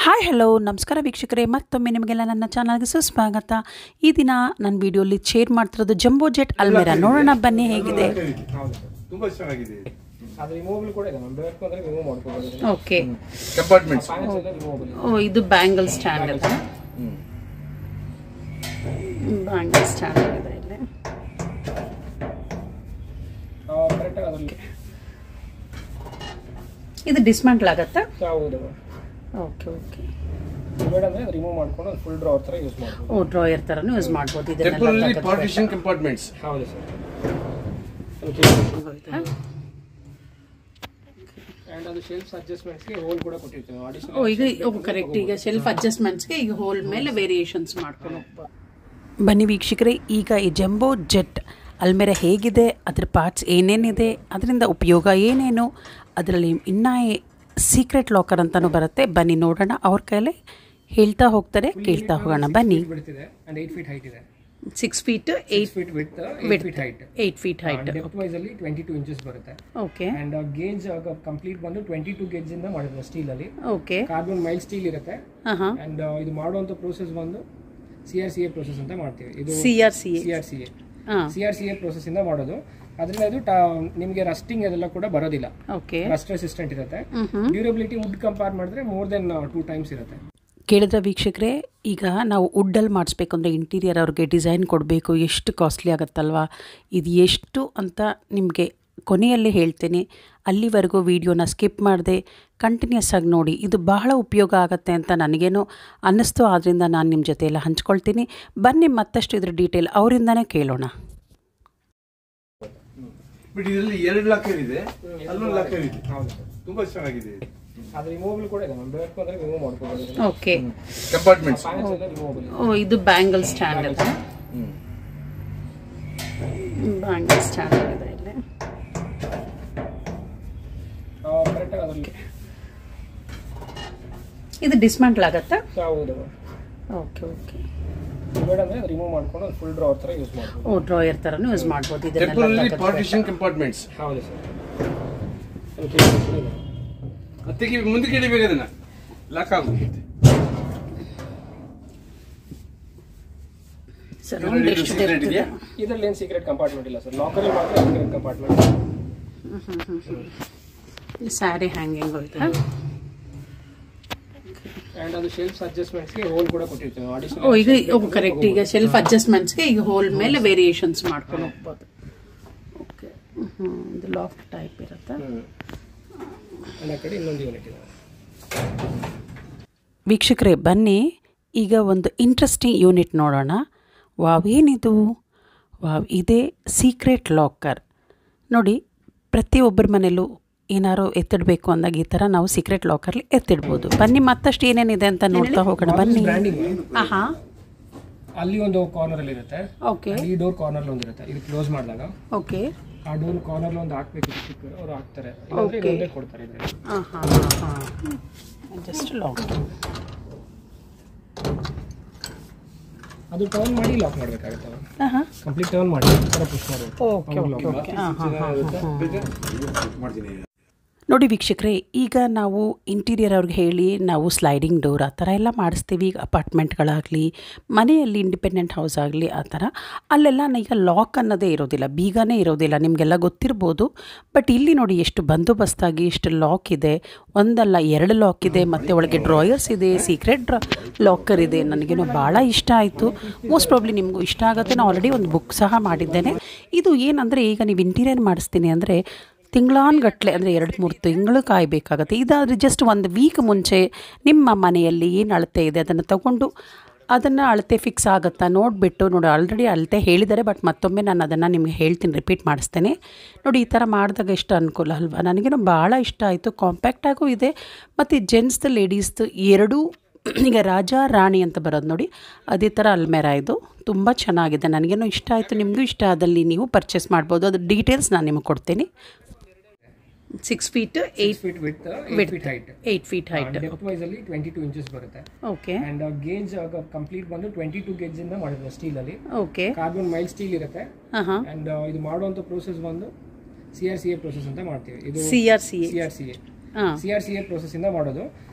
Hi hello ನಮಸ್ಕಾರ ವೀಕ್ಷಕರೇ ಮತ್ತೊಮ್ಮೆ ನಿಮಗೆಲ್ಲ ನನ್ನ ಚಾನಲ್ಗೆ ಸುಸ್ವಾಗತ ಈ ದಿನ ನನ್ನ ವಿಡಿಯೋಲಿ ಶೇರ್ ಮಾಡ್ತಿರೋದು ಜಂಬೋ ಜೆಟ್ ಅಲ್ಮೇರಾ ನೋಡೋಣ ಬನ್ನಿ ಹೇಗಿದೆ ಹೌದು ಸರ್ ತುಂಬಾ ಚೆನ್ನಾಗಿದೆ ಅದು ರಿಮೂವಬಲ್ ಕೂಡ ಇದೆ ಮ್ಯಾಮ್ ಬೇಕು ಅಂದ್ರೆ ರಿಮೂವ್ ಮಾಡ್ಕೋಬಹುದು ಓಕೆ ಕಂಪಾರ್ಟ್ಮೆಂಟ್ಸ್ ಪ್ಯಾನ್ಸ್ ಎಲ್ಲ ರಿಮೂವಬಲ್ ಇದೆ ಓ ಇದು ಬ್ಯಾಂಗಲ್ ಸ್ಟ್ಯಾಂಡ್ ಇದೆ ಬ್ಯಾಂಗಲ್ ಸ್ಟ್ಯಾಂಡ್ ಇದೆ ಇಲ್ಲಿ ಕರೆಕ್ಟ್ ಅದರಲ್ಲಿ ಇದು ಡಿಸ್ಮ್ಯಾಂಟಲ್ ಆಗುತ್ತಾ ಹೌದು ಓಕೆ ಓಕೆ ಬೇಡ ಅಂದ್ರೆ ರಿಮೂವ್ ಮಾಡ್ಕೊಂಡು ಒಂದು ಫುಲ್ ಡ್ರಾವರ್ ತರ ಯೂಸ್ ಮಾಡ್ಬೋದು ಓ ಡ್ರಾಯರ್ ಥರನೂ ಯೂಸ್ ಮಾಡ್ಬೋದು ಟೆಂಪರರಿ ಇದನ್ನೆಲ್ಲ ಪಾರ್ಟಿಷನ್ ಕಂಪಾರ್ಟ್ಮೆಂಟ್ಸ್ ಹೌದು ಸರ್ ಅಂಡ್ ಅದು ಶೆಲ್ಫ್ಸ್ ಅಡ್ಜಸ್ಟ್ಮೆಂಟ್ಸ್ಗೆ ಹೋಲ್ ಕೂಡ ಕೊಟ್ಟಿರ್ತೀವಿ ಓ ಅಡಿಷನಲ್ ಈಗ ಕರೆಕ್ಟ್ ಈಗ ಶೆಲ್ಫ್ ಅಡ್ಜಸ್ಟ್ಮೆಂಟ್ಸ್ಗೆ ಈಗ ಹೋಲ್ ಮೇಲೆ ವೇರಿಯೇಷನ್ಸ್ ಮಾಡ್ಕೊಂಡು ಹೋಗ್ಬೋದು ಬನ್ನಿ ವೀಕ್ಷಕರೇ ಈಗ ಈ ಜಂಬೋ ಜೆಟ್ ಅಲ್ಮೇರ ಹೇಗಿದೆ ಅದ್ರ ಪಾರ್ಟ್ಸ್ ಏನೇನಿದೆ ಅದರಿಂದ ಉಪಯೋಗ ಏನೇನು ಅದರಲ್ಲಿ ಇನ್ನೂ ಸೀಕ್ರೆಟ್ ಲಾಕರ್ ಅಂತಲೂ ಬರುತ್ತೆ ಬನ್ನಿ ನೋಡೋಣ ಅವ್ರ ಕೈಲೇ ಹೇಳ್ತಾ ಹೋಗ್ತಾರೆ ಕೇಳ್ತಾ ಹೋಗೋಣ ಬನ್ನಿ ಬಿಡ್ತಿದೆ ಅಂಡ್ ಏಟ್ ಫೀಟ್ ಹೈಟ್ ಇದೆ six feet eight feet width eight feet height eight feet height depth wise ಅಲ್ಲಿ ಟ್ವೆಂಟಿ ಟೂ ಇಂಚಸ್ ಬರುತ್ತೆ ಓಕೆ ಅಂಡ್ ಗೇಜ್ ಕಂಪ್ಲೀಟ್ ಬಂದು ಟ್ವೆಂಟಿ ಟೂ ಗೇಜ್ ಇಂದ ಮಾಡಿದ್ರೆ ಸ್ಟೀಲ್ ಅಲ್ಲಿ ಓಕೆ ಕಾರ್ಬನ್ ಮೈಲ್ ಸ್ಟೀಲ್ ಇರುತ್ತೆ ಹಾಂ ಹಾಂ ಅಂಡ್ ಇದು ಮಾಡುವಂತ ಪ್ರೋಸೆಸ್ ಬಂದು C R C A process ಅಂತ ಮಾಡ್ತೀವಿ ಇದು C R C C R C A ಹಾಂ C R C A process ಇಂದ ಮಾಡೋದು ಅದರಿಂದ ಇದು ನಿಮಗೆ ರಸ್ಟಿಂಗ್ ಅದೆಲ್ಲ ಕೂಡ ಬರೋದಿಲ್ಲ ಓಕೆ ರಸ್ಟ್ ರೆಸಿಸ್ಟೆಂಟ್ ಇರುತ್ತೆ ಡ್ಯೂರಬಿಲಿಟಿ ವುಡ್ ಕಂಪೇರ್ ಮಾಡಿದ್ರೆ ಮೋರ್ ದೆನ್ ಟೂ ಟೈಮ್ಸ್ ಇರುತ್ತೆ ಕೇಳಿದ್ರ ವೀಕ್ಷಕರೇ ಈಗ ನಾವು ವುಡ್ಡಲ್ಲಿ ಮಾಡಿಸ್ಬೇಕು ಅಂದರೆ ಇಂಟೀರಿಯರ್ ಅವ್ರಿಗೆ ಡಿಸೈನ್ ಕೊಡಬೇಕು ಎಷ್ಟು ಕಾಸ್ಟ್ಲಿ ಆಗುತ್ತಲ್ವಾ ಇದು ಎಷ್ಟು ಅಂತ ನಿಮಗೆ ಕೊನೆಯಲ್ಲಿ ಹೇಳ್ತೀನಿ ಅಲ್ಲಿವರೆಗೂ ವಿಡಿಯೋನ ಸ್ಕಿಪ್ ಮಾಡಿದೆ ಕಂಟಿನ್ಯೂಸ್ ಆಗಿ ನೋಡಿ ಇದು ಬಹಳ ಉಪಯೋಗ ಆಗುತ್ತೆ ಅಂತ ನನಗೇನೋ ಅನ್ನಿಸ್ತು ಆದ್ದರಿಂದ ನಾನು ನಿಮ್ಮ ಜೊತೆ ಎಲ್ಲ ಹಂಚ್ಕೊಳ್ತೀನಿ ಬನ್ನಿ ಮತ್ತಷ್ಟು ಇದ್ರ ಡೀಟೇಲ್ ಅವರಿಂದನೇ ಕೇಳೋಣ ಬಟ್ ಇದರಲ್ಲಿ ಎರಡು ಲಾಕರ್ ಇದೆ ಅಲ್ಲೊಂದು ಲಾಕರ್ ಇದೆ ಹೌದು ಸರ್ ತುಂಬಾ ಚೆನ್ನಾಗಿದೆ ಅದು ರಿಮೂವಬಲ್ ಕೂಡ ಇದೆ ಮ್ಯಾಮ್ ಬೇಕು ಅಂದ್ರೆ ರಿಮೂವ್ ಮಾಡ್ಕೋಬಹುದು ಓಕೆ ಕಂಪಾರ್ಟ್ಮೆಂಟ್ಸ್ ಪ್ಯಾನ್ಸ್ ಎಲ್ಲ ರಿಮೂವಬಲ್ ಇದೆ ಓ ಇದು ಬ್ಯಾಂಗಲ್ ಸ್ಟ್ಯಾಂಡ್ ಇದೆ ಬ್ಯಾಂಗಲ್ ಸ್ಟ್ಯಾಂಡ್ ಇದೆ ಇಲ್ಲಿ ಕರೆಕ್ಟ್ ಅದರಲ್ಲಿ ಇದು ಡಿಸ್ಮ್ಯಾಂಟಲ್ ಆಗುತ್ತಾ ಹೌದು ಓಕೆ ಓಕೆ ಬೇಡ ಅಂದ್ರೆ ರಿಮೂವ್ ಮಾಡ್ಕೊಂಡು ಒಂದು ಫುಲ್ ಡ್ರಾವರ್ ತರ ಯೂಸ್ ಮಾಡ್ಬೋದು ಓ ಡ್ರಾಯರ್ ಥರನೂ ಯೂಸ್ ಮಾಡ್ಬೋದು ಟೆಂಪರರಿ ಇದನ್ನೆಲ್ಲ ಪಾರ್ಟಿಷನ್ ಕಂಪಾರ್ಟ್ಮೆಂಟ್ಸ್ ಹೌದು ಸರ್ ಅದಕ್ಕೆ ಮುಂದಕ್ಕೆ ಇಡಬೇಕು ಅದನ್ನ ಲಾಕ್ ಆಗುತ್ತೆ ಸರ್ ಇದರಲ್ಲಿ ಇದು secret ಇದೆಯಾ? ಇದರಲ್ಲಿ ಏನು ಸೀಕ್ರೆಟ್ ಕಂಪಾರ್ಟ್ಮೆಂಟ್ ಇಲ್ಲ ಸರ್ ಲಾಕರ್ ಮಾತ್ರ ಸೀಕ್ರೆಟ್ ಕಂಪಾರ್ಟ್ಮೆಂಟ್ ಸ್ಯಾರಿ ಹ್ಯಾಂಗಿಂಗ್ ಹೋಯ್ತಾ ಅಂಡ್ ಅದು ಶೆಲ್ಫ್ಸ್ ಅಡ್ಜಸ್ಟ್ಮೆಂಟ್ಸ್ಗೆ ಹೋಲ್ ಕೂಡ ಕೊಟ್ಟಿರ್ತೀವಿ ಓ ಅಡಿಷನಲ್ ಈಗ ಕರೆಕ್ಟ್ ಈಗ ಶೆಲ್ಫ್ ಅಡ್ಜಸ್ಟ್ಮೆಂಟ್ಸ್ಗೆ ಈಗ ಹೋಲ್ ಮೇಲೆ ವೇರಿಯೇಷನ್ಸ್ ಮಾಡ್ಕೊಂಡು ಹೋಗ್ಬೋದು ಓಕೆ ಹ್ಞೂ ಇದು ಲಾಫ್ಟ್ ಟೈಪ್ ಇರುತ್ತಾ ಅಂಡ್ ಆ ಕಡೆ ಇನ್ನೊಂದು ಯೂನಿಟ್ ಇದೆ ವೀಕ್ಷಕರೇ ಬನ್ನಿ ಈಗ ಒಂದು ಇಂಟ್ರೆಸ್ಟಿಂಗ್ ಯೂನಿಟ್ ನೋಡೋಣ ವಾವ್ ಏನಿದು ವಾವ್ ಇದೇ ಸೀಕ್ರೆಟ್ ಲಾಕರ್ ನೋಡಿ ಪ್ರತಿಯೊಬ್ಬರ ಮನೇಲೂ ಏನಾರು ಎತ್ತಿಡಬೇಕು ಅಂದಾಗ ಈ ಥರ ನಾವು ಸೀಕ್ರೆಟ್ ಲಾಕರ್ಲಿ ಎತ್ತಿಡ್ಬೋದು ಬನ್ನಿ ಮತ್ತಷ್ಟು ಏನೇನಿದೆ ಅಂತ ನೋಡ್ತಾ ಹೋಗೋಣ ಬನ್ನಿ ಬ್ರ್ಯಾಂಡಿಂಗ್ ಆಹಾ ಅಲ್ಲಿ ಒಂದು ಕಾರ್ನರ್ ಅಲ್ಲಿ ಇರುತ್ತೆ ಓಕೆ ಈ ಡೋರ್ ಕಾರ್ನರ್ ಒಂದು ಇರುತ್ತೆ ಇದು ಕ್ಲೋಸ್ ಮಾಡಿದಾಗ ಓಕೆ ಆ ಡೋರ್ ಕಾರ್ನರ್ ಒಂದು ಹಾಕ್ಬೇಕು ಸ್ಟಿಕ್ಕರ್ ಅವ್ರು ಹಾಕ್ತಾರೆ ಇಲ್ಲಾಂದ್ರೆ Okay. ಇದೊಂದೇ ಕೊಡ್ತಾರೆ ಇದ್ರೆ ಹಾಂ ಹಾಂ ಹಾಂ ಹಾಂ ಜಸ್ಟ್ ಲಾಕ್ ಅದು ಟರ್ನ್ ಮಾಡಿ ಲಾಕ್ ಮಾಡಬೇಕಾಗುತ್ತೆ ಹಾಂ ಹಾಂ ಕಂಪ್ಲೀಟ್ ಟರ್ನ್ ಮಾಡಿ ಈ ಥರ ಪುಷ್ ಮಾಡಬೇಕು ಓಕೆ ಓಕೆ ಓಕೆ ಹಾಂ ಹಾಂ ಹಾಂ ಮಾಡ್ತೀನಿ ನೋಡಿ ವೀಕ್ಷಕರೇ ಈಗ ನಾವು ಇಂಟೀರಿಯರ್ ಅವ್ರಿಗೆ ಹೇಳಿ ನಾವು ಸ್ಲೈಡಿಂಗ್ ಡೋರ್ ಆ ಥರ ಎಲ್ಲ ಮಾಡಿಸ್ತೀವಿ ಈಗ ಅಪಾರ್ಟ್ಮೆಂಟ್ಗಳಾಗಲಿ ಮನೆಯಲ್ಲಿ ಇಂಡಿಪೆಂಡೆಂಟ್ ಹೌಸ್ ಆಗಲಿ ಆ ಥರ ಅಲ್ಲೆಲ್ಲ ಈಗ ಲಾಕ್ ಅನ್ನೋದೇ ಇರೋದಿಲ್ಲ ಬೀಗನೇ ಇರೋದಿಲ್ಲ ನಿಮಗೆಲ್ಲ ಗೊತ್ತಿರ್ಬೋದು ಬಟ್ ಇಲ್ಲಿ ನೋಡಿ ಎಷ್ಟು ಬಂದೋಬಸ್ತಾಗಿ ಎಷ್ಟು ಲಾಕ್ ಇದೆ ಒಂದಲ್ಲ ಎರಡು ಲಾಕ್ ಇದೆ ಮತ್ತು ಒಳಗೆ ಡ್ರಾಯರ್ಸ್ ಇದೆ ಸೀಕ್ರೆಟ್ ಡ್ರಾ ಲಾಕರ್ ಇದೆ ನನಗೇನೋ ಭಾಳ ಇಷ್ಟ ಆಯಿತು ಮೋಸ್ಟ್ ಪ್ರಾಬ್ಲಿ ನಿಮಗೂ ಇಷ್ಟ ಆಗುತ್ತೆ ನಾನು ಆಲ್ರೆಡಿ ಒಂದು ಬುಕ್ ಸಹ ಮಾಡಿದ್ದೇನೆ ಇದು ಏನಂದರೆ ಈಗ ನೀವು ಇಂಟೀರಿಯರ್ ಮಾಡಿಸ್ತೀನಿ ಅಂದರೆ ತಿಂಗಳಾನ್ಗಟ್ಲೆ ಅಂದರೆ ಎರಡು ಮೂರು ತಿಂಗಳು ಕಾಯಬೇಕಾಗತ್ತೆ ಇದಾದರೆ ಜಸ್ಟ್ ಒಂದು ವೀಕ್ ಮುಂಚೆ ನಿಮ್ಮ ಮನೆಯಲ್ಲಿ ಏನು ಅಳತೆ ಇದೆ ಅದನ್ನು ತಗೊಂಡು ಅದನ್ನು ಅಳತೆ ಫಿಕ್ಸ್ ಆಗುತ್ತಾ ನೋಡಿಬಿಟ್ಟು ನೋಡಿ ಆಲ್ರೆಡಿ ಅಳತೆ ಹೇಳಿದ್ದಾರೆ ಬಟ್ ಮತ್ತೊಮ್ಮೆ ನಾನು ಅದನ್ನು ನಿಮಗೆ ಹೇಳ್ತೀನಿ ರಿಪೀಟ್ ಮಾಡಿಸ್ತೇನೆ ನೋಡಿ ಈ ಥರ ಮಾಡಿದಾಗ ಎಷ್ಟು ಅನುಕೂಲ ಅಲ್ವಾ ನನಗೇನೋ ಭಾಳ ಇಷ್ಟ ಆಯಿತು ಕಾಂಪ್ಯಾಕ್ಟಾಗೂ ಇದೆ ಮತ್ತು ಜೆಂಟ್ಸ್ದು ಲೇಡೀಸ್ದು ಎರಡೂ ಈಗ ರಾಜ ರಾಣಿ ಅಂತ ಬರೋದು ನೋಡಿ ಅದೇ ಥರ ಅಲ್ಮೇರ ಇದು ತುಂಬ ಚೆನ್ನಾಗಿದೆ ನನಗೇನೋ ಇಷ್ಟ ಆಯಿತು ನಿಮಗೂ ಇಷ್ಟ ಆದಲ್ಲಿ ನೀವು ಪರ್ಚೇಸ್ ಮಾಡ್ಬೋದು ಅದು ಡೀಟೇಲ್ಸ್ ನಾನು ನಿಮಗೆ ಕೊಡ್ತೀನಿ six feet eight feet width eight feet height eight feet height depth wise ಅಲ್ಲಿ ಟ್ವೆಂಟಿ ಟೂ ಇಂಚಸ್ ಬರುತ್ತೆ ಓಕೆ ಅಂಡ್ ಗೇಜ್ ಕಂಪ್ಲೀಟ್ ಬಂದು ಟ್ವೆಂಟಿ ಟೂ ಗೇಜ್ ಇಂದ ಮಾಡಿದ್ರೆ ಸ್ಟೀಲ್ ಅಲ್ಲಿ ಓಕೆ ಕಾರ್ಬನ್ ಮೈಲ್ ಸ್ಟೀಲ್ ಇರುತ್ತೆ ಹಾಂ ಹಾಂ ಅಂಡ್ ಇದು ಮಾಡುವಂತ ಪ್ರೋಸೆಸ್ ಬಂದು C R C A process ಅಂತ ಮಾಡ್ತೀವಿ ಇದು C R C C R C A ಹಾಂ C R C A process ಇಂದ ಮಾಡೋದು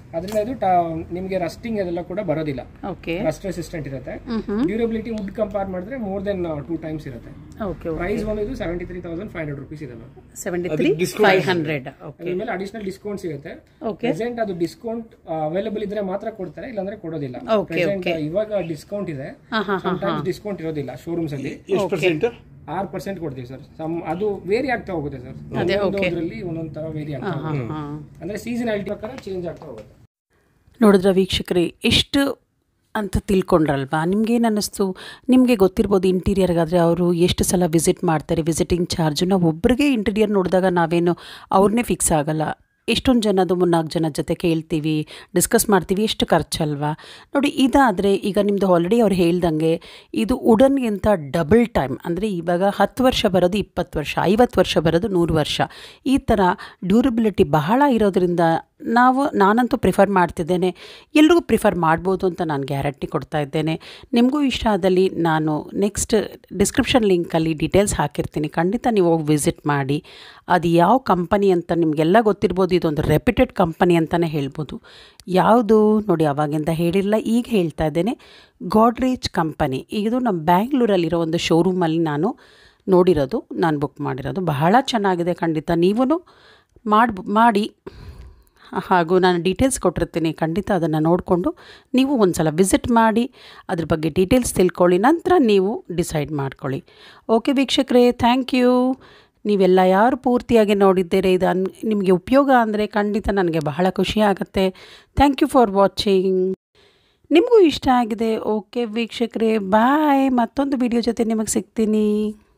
ಅದರಿಂದ ಇದು ಟ- ನಿಮಗೆ ರಸ್ಟಿಂಗ್ ಅದೆಲ್ಲ ಕೂಡ ಬರೋದಿಲ್ಲ ಓಕೆ ರಸ್ಟ್ ರೆಸಿಸ್ಟೆಂಟ್ ಇರುತ್ತೆ ಡ್ಯೂರಬಿಲಿಟಿ ವುಡ್ ಕಂಪೇರ್ ಮಾಡಿದ್ರೆ ಮೋರ್ ದೆನ್ ಟೂ ಟೈಮ್ಸ್ ಇರುತ್ತೆ ಓಕೆ ಪ್ರೈಸ್ ಬಂದು ಇದು seventy three thousand five hundred rupees ಇದೆ ma'am seventy three five hundred okay ಅದ್ರ ಮೇಲೆ ಅಡಿಷನಲ್ ಡಿಸ್ಕೌಂಟ್ ಸಿಗುತ್ತೆ ಓಕೆ ಪ್ರೆಸೆಂಟ್ ಅದು ಡಿಸ್ಕೌಂಟ್ ಅವೈಲೇಬಲ್ ಇದ್ರೆ ಮಾತ್ರ ಕೊಡ್ತಾರೆ ಇಲ್ಲಾಂದ್ರೆ ಕೊಡೋದಿಲ್ಲ Okay, ಪ್ರೆಸೆಂಟ್ ಇವಾಗ ಡಿಸ್ಕೌಂಟ್ ಇದೆ ಹಾಂ ಹಾಂ ಟೈಮ್ಸ್ ಡಿಸ್ಕೌಂಟ್ ಇರೋದಿಲ್ಲ ಶೋರೂಮ್ಸ್ ಅಲ್ಲಿ ಎಷ್ಟು ಪರ್ಸೆಂಟ್ ಆರು ಪರ್ಸೆಂಟ್ ಕೊಡ್ತೀವಿ ಸರ್ ಸಮ್ ಅದು ವೇರಿ ಆಗ್ತಾ ಹೋಗುತ್ತೆ ಸರ್ ಒಂದೊಂದ್ರಲ್ಲಿ ಒಂದೊಂದ್ ತರ ವೇರಿ ಆಗ್ತಾ ಹೋಗುತ್ತೆ ಹಾಂ ಅಂದ್ರೆ ಸೀಸನಾಲಿಟಿ ಪ್ರಕಾರ ಚೇಂಜ್ ಆಗ್ತಾ ಹೋಗುತ್ತೆ ನೋಡಿದ್ರ ವೀಕ್ಷಕರೇ ಎಷ್ಟು ಅಂತ ತಿಳ್ಕೊಂಡ್ರಲ್ವಾ ನಿಮ್ಗೇನು ಅನ್ನಿಸ್ತು ನಿಮಗೆ ಗೊತ್ತಿರ್ಬೋದು ಇಂಟೀರಿಯರ್ಗಾದರೆ ಅವರು ಎಷ್ಟು ಸಲ ವಿಸಿಟ್ ಮಾಡ್ತಾರೆ ವಿಸಿಟಿಂಗ್ ಚಾರ್ಜು ನಾವು ಒಬ್ರಿಗೆ ಇಂಟೀರಿಯರ್ ನೋಡಿದಾಗ ನಾವೇನು ಅವ್ರನ್ನೇ ಫಿಕ್ಸ್ ಆಗಲ್ಲ ಎಷ್ಟೊಂದು ಜನದು ಮೂರ್ನಾಲ್ಕು ಜನ ಜೊತೆ ಕೇಳ್ತೀವಿ ಡಿಸ್ಕಸ್ ಮಾಡ್ತೀವಿ ಎಷ್ಟು ಖರ್ಚಲ್ವಾ ನೋಡಿ ಇದಾದರೆ ಈಗ ನಿಮ್ಮದು ಆಲ್ರೆಡಿ ಅವ್ರು ಹೇಳ್ದಂಗೆ ಇದು ವುಡನ್ಗಿಂತ ಡಬಲ್ ಟೈಮ್ ಅಂದರೆ ಇವಾಗ ಹತ್ತು ವರ್ಷ ಬರೋದು ಇಪ್ಪತ್ತು ವರ್ಷ ಐವತ್ತು ವರ್ಷ ಬರೋದು ನೂರು ವರ್ಷ ಈ ಥರ ಡ್ಯೂರಬಿಲಿಟಿ ಬಹಳ ಇರೋದ್ರಿಂದ ನಾವು ನಾನಂತೂ ಪ್ರಿಫರ್ ಮಾಡ್ತಿದ್ದೇನೆ ಎಲ್ರಿಗೂ ಪ್ರಿಫರ್ ಮಾಡ್ಬೋದು ಅಂತ ನಾನು ಗ್ಯಾರಂಟಿ ಕೊಡ್ತಾ ಇದ್ದೇನೆ ನಿಮಗೂ ಇಷ್ಟ ಆದಲ್ಲಿ ನಾನು ನೆಕ್ಸ್ಟ್ ಡಿಸ್ಕ್ರಿಪ್ಷನ್ ಲಿಂಕಲ್ಲಿ ಡೀಟೇಲ್ಸ್ ಹಾಕಿರ್ತೀನಿ ಖಂಡಿತ ನೀವು ಹೋಗಿ ವಿಸಿಟ್ ಮಾಡಿ ಅದು ಯಾವ ಕಂಪನಿ ಅಂತ ನಿಮಗೆಲ್ಲ ಗೊತ್ತಿರ್ಬೋದು ಇದೊಂದು ರೆಪ್ಯೂಟೆಡ್ ಕಂಪನಿ ಅಂತಲೇ ಹೇಳ್ಬೋದು ಯಾವುದು ನೋಡಿ ಅವಾಗಿಂದ ಹೇಳಿರಲ್ಲ ಈಗ ಹೇಳ್ತಾ ಇದ್ದೇನೆ ಗಾಡ್ರೇಜ್ ಕಂಪನಿ ಇದು ನಮ್ಮ ಬ್ಯಾಂಗ್ಳೂರಲ್ಲಿರೋ ಒಂದು ಶೋರೂಮಲ್ಲಿ ನಾನು ನೋಡಿರೋದು ನಾನು ಬುಕ್ ಮಾಡಿರೋದು ಬಹಳ ಚೆನ್ನಾಗಿದೆ ಖಂಡಿತ ನೀವೂ ಮಾಡಿ ಮಾಡಿ ಹಾಗೂ ನಾನು ಡೀಟೇಲ್ಸ್ ಕೊಟ್ಟಿರ್ತೀನಿ ಖಂಡಿತ ಅದನ್ನು ನೋಡಿಕೊಂಡು ನೀವು ಒಂದು ಸಲ ವಿಸಿಟ್ ಮಾಡಿ ಅದ್ರ ಬಗ್ಗೆ ಡೀಟೇಲ್ಸ್ ತಿಳ್ಕೊಳ್ಳಿ ನಂತರ ನೀವು ಡಿಸೈಡ್ ಮಾಡ್ಕೊಳ್ಳಿ ಓಕೆ ವೀಕ್ಷಕರೇ ಥ್ಯಾಂಕ್ ಯು ನೀವೆಲ್ಲ ಯಾರು ಪೂರ್ತಿಯಾಗಿ ನೋಡಿದ್ದೀರಿ ಇದು ಅನ್ ನಿಮಗೆ ಉಪಯೋಗ ಅಂದರೆ ಖಂಡಿತ ನನಗೆ ಬಹಳ ಖುಷಿ ಆಗುತ್ತೆ ಥ್ಯಾಂಕ್ ಯು ಫಾರ್ ವಾಚಿಂಗ್ ನಿಮಗೂ ಇಷ್ಟ ಆಗಿದೆ ಓಕೆ ವೀಕ್ಷಕರೇ ಬಾಯ್ ಮತ್ತೊಂದು ವಿಡಿಯೋ ಜೊತೆ ನಿಮಗೆ ಸಿಗ್ತೀನಿ